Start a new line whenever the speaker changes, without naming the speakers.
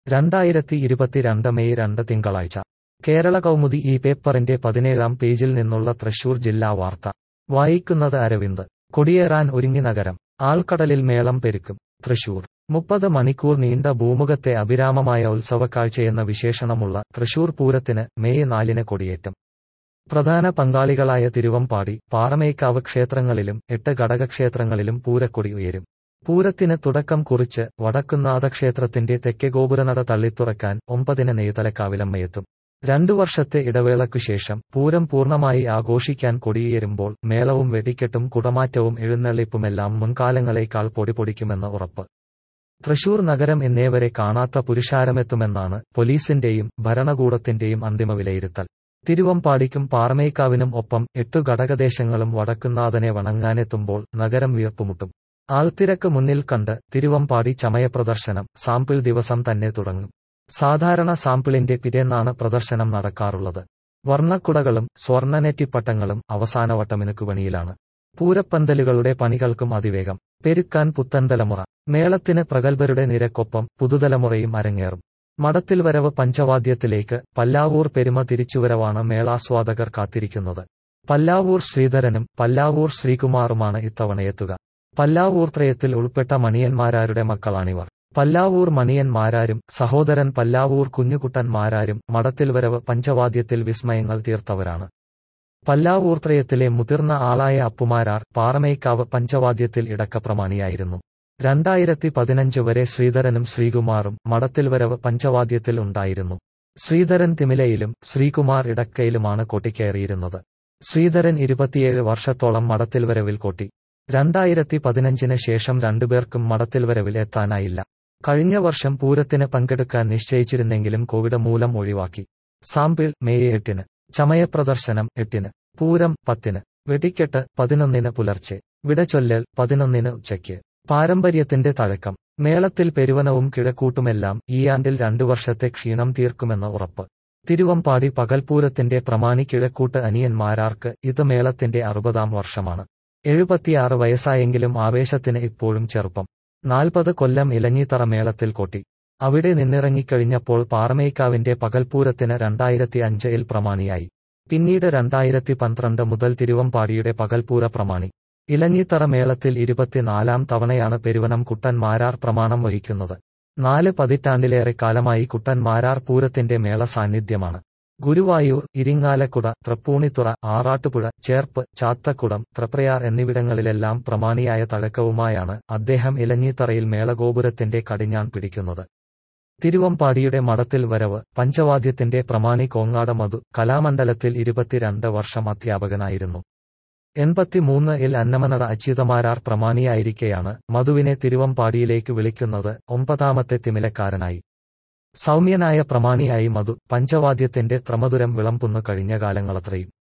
രണ്ടായിരത്തി ഇരുപത്തിരണ്ട് മെയ് രണ്ട് തിങ്കളാഴ്ച കേരള കൗമുദി ഈ പേപ്പറിന്റെ പതിനേഴാം പേജിൽ നിന്നുള്ള തൃശൂർ ജില്ലാ വാർത്ത വായിക്കുന്നത് അരവിന്ദ് കൊടിയേറാൻ ഒരുങ്ങി നഗരം ആൾക്കടലിൽ മേളം പെരുക്കും തൃശൂർ മുപ്പത് മണിക്കൂർ നീണ്ട ഭൂമുഖത്തെ അവിരാമമായ ഉത്സവക്കാഴ്ചയെന്ന വിശേഷണമുള്ള തൃശൂർ പൂരത്തിന് മെയ് നാലിന് കൊടിയേറ്റം പ്രധാന പങ്കാളികളായ തിരുവമ്പാടി പാറമേക്കാവ് ക്ഷേത്രങ്ങളിലും എട്ട് ഘടകക്ഷേത്രങ്ങളിലും പൂരക്കൊടി ഉയരും പൂരത്തിന് തുടക്കം കുറിച്ച് വടക്കുന്നാഥ ക്ഷേത്രത്തിന്റെ തെക്കേ ഗോപുരനട തള്ളിത്തുറക്കാൻ ഒമ്പതിന് നെയ്തലക്കാവിലമ്മയെത്തും രണ്ടു വർഷത്തെ ഇടവേളയ്ക്കുശേഷം പൂരം പൂർണ്ണമായി ആഘോഷിക്കാൻ കൊടിയേറുമ്പോൾ മേളവും വെടിക്കെട്ടും കുടമാറ്റവും എഴുന്നള്ളിപ്പുമെല്ലാം മുൻകാലങ്ങളേക്കാൾ പൊടിപൊടിക്കുമെന്ന് ഉറപ്പ് തൃശൂർ നഗരം എന്നേവരെ കാണാത്ത പുരുഷാരമെത്തുമെന്നാണ് പോലീസിന്റെയും ഭരണകൂടത്തിന്റെയും അന്തിമ വിലയിരുത്തൽ തിരുവമ്പാടിക്കും പാറമേക്കാവിനും ഒപ്പം എട്ടു ഘടകദേശങ്ങളും വടക്കുന്നാഥനെ വണങ്ങാനെത്തുമ്പോൾ നഗരം വീർപ്പുമുട്ടും ആൾത്തിരക്ക് മുന്നിൽ കണ്ട് തിരുവമ്പാടി ചമയ പ്രദർശനം സാമ്പിൾ ദിവസം തന്നെ തുടങ്ങും സാധാരണ സാമ്പിളിന്റെ പിറ്റേന്നാണ് പ്രദർശനം നടക്കാറുള്ളത് വർണ്ണക്കുടകളും സ്വർണ്ണനെറ്റിപ്പട്ടങ്ങളും അവസാനവട്ടമിനുക്കു പണിയിലാണ് പൂരപ്പന്തലുകളുടെ പണികൾക്കും അതിവേഗം പെരുക്കാൻ പുത്തൻതലമുറ മേളത്തിന് പ്രഗത്ഭരുടെ നിരക്കൊപ്പം പുതുതലമുറയും അരങ്ങേറും മടത്തിൽ വരവ് പഞ്ചവാദ്യത്തിലേക്ക് പല്ലാവൂർ പെരുമ തിരിച്ചുവരവാണ് മേളാസ്വാദകർ കാത്തിരിക്കുന്നത് പല്ലാവൂർ ശ്രീധരനും പല്ലാവൂർ ശ്രീകുമാറുമാണ് ഇത്തവണയെത്തുക പല്ലാവൂർ ത്രയത്തിൽ ഉൾപ്പെട്ട മണിയന്മാരാരുടെ മക്കളാണിവർ പല്ലാവൂർ മണിയന്മാരാരും സഹോദരൻ പല്ലാവൂർ കുഞ്ഞുകുട്ടന്മാരാരും മടത്തിൽ വരവ് പഞ്ചവാദ്യത്തിൽ വിസ്മയങ്ങൾ തീർത്തവരാണ് പല്ലാവൂർ ത്രയത്തിലെ മുതിർന്ന ആളായ അപ്പുമാരാർ പാറമേക്കാവ് പഞ്ചവാദ്യത്തിൽ ഇടക്കപ്രമാണിയായിരുന്നു രണ്ടായിരത്തി പതിനഞ്ച് വരെ ശ്രീധരനും ശ്രീകുമാറും മടത്തിൽ വരവ് പഞ്ചവാദ്യത്തിൽ ഉണ്ടായിരുന്നു ശ്രീധരൻ തിമിലയിലും ശ്രീകുമാർ ഇടക്കയിലുമാണ് കൊട്ടിക്കയറിയിരുന്നത് ശ്രീധരൻ ഇരുപത്തിയേഴ് വർഷത്തോളം മടത്തിൽ വരവിൽ കൊട്ടി രണ്ടായിരത്തി പതിനഞ്ചിന് ശേഷം രണ്ടുപേർക്കും മടത്തിൽ വരവിൽ എത്താനായില്ല കഴിഞ്ഞ വർഷം പൂരത്തിന് പങ്കെടുക്കാൻ നിശ്ചയിച്ചിരുന്നെങ്കിലും കോവിഡ് മൂലം ഒഴിവാക്കി സാമ്പിൾ മെയ് എട്ടിന് ചമയപ്രദർശനം എട്ടിന് പൂരം പത്തിന് വെടിക്കെട്ട് പതിനൊന്നിന് പുലർച്ചെ വിടചൊല്ലൽ പതിനൊന്നിന് ഉച്ചയ്ക്ക് പാരമ്പര്യത്തിന്റെ തഴക്കം മേളത്തിൽ പെരുവനവും കിഴക്കൂട്ടുമെല്ലാം ഈ ആണ്ടിൽ രണ്ടു വർഷത്തെ ക്ഷീണം തീർക്കുമെന്ന് ഉറപ്പ് തിരുവമ്പാടി പകൽപൂരത്തിന്റെ പ്രമാണി കിഴക്കൂട്ട് അനിയന്മാരാർക്ക് ഇത് മേളത്തിന്റെ അറുപതാം വർഷമാണ് എഴുപത്തിയാറ് വയസ്സായെങ്കിലും ആവേശത്തിന് ഇപ്പോഴും ചെറുപ്പം നാൽപ്പത് കൊല്ലം ഇലഞ്ഞിത്തറ മേളത്തിൽ കൊട്ടി അവിടെ നിന്നിറങ്ങിക്കഴിഞ്ഞപ്പോൾ പാറമേക്കാവിന്റെ പകൽപൂരത്തിന് രണ്ടായിരത്തി അഞ്ചിൽ പ്രമാണിയായി പിന്നീട് രണ്ടായിരത്തി പന്ത്രണ്ട് മുതൽ തിരുവമ്പാടിയുടെ പകൽപൂര പ്രമാണി ഇലഞ്ഞിത്തറ മേളത്തിൽ ഇരുപത്തിനാലാം തവണയാണ് പെരുവനം കുട്ടൻ മാരാർ പ്രമാണം വഹിക്കുന്നത് നാല് പതിറ്റാണ്ടിലേറെ കാലമായി കുട്ടൻ മാരാർ പൂരത്തിന്റെ മേള സാന്നിധ്യമാണ് ഗുരുവായൂർ ഇരിങ്ങാലക്കുട തൃപ്പൂണിത്തുറ ആറാട്ടുപുഴ ചേർപ്പ് ചാത്തക്കുടം തൃപ്രയാർ എന്നിവിടങ്ങളിലെല്ലാം പ്രമാണിയായ തഴക്കവുമായാണ് അദ്ദേഹം ഇലഞ്ഞിത്തറയിൽ മേളഗോപുരത്തിന്റെ കടിഞ്ഞാൺ പിടിക്കുന്നത് തിരുവമ്പാടിയുടെ മഠത്തിൽ വരവ് പഞ്ചവാദ്യത്തിന്റെ പ്രമാണി കോങ്ങാട് മധു കലാമണ്ഡലത്തിൽ ഇരുപത്തിരണ്ട് വർഷം അധ്യാപകനായിരുന്നു എൺപത്തിമൂന്ന് ഇൽ അന്നമനട അച്യുതമാരാർ പ്രമാണിയായിരിക്കെയാണ് മധുവിനെ തിരുവമ്പാടിയിലേക്ക് വിളിക്കുന്നത് ഒമ്പതാമത്തെ തിമിലക്കാരനായി സൗമ്യനായ പ്രമാണിയായി മധു പഞ്ചവാദ്യത്തിന്റെ ത്രമധുരം വിളമ്പുന്നു കഴിഞ്ഞ കാലങ്ങളത്രയും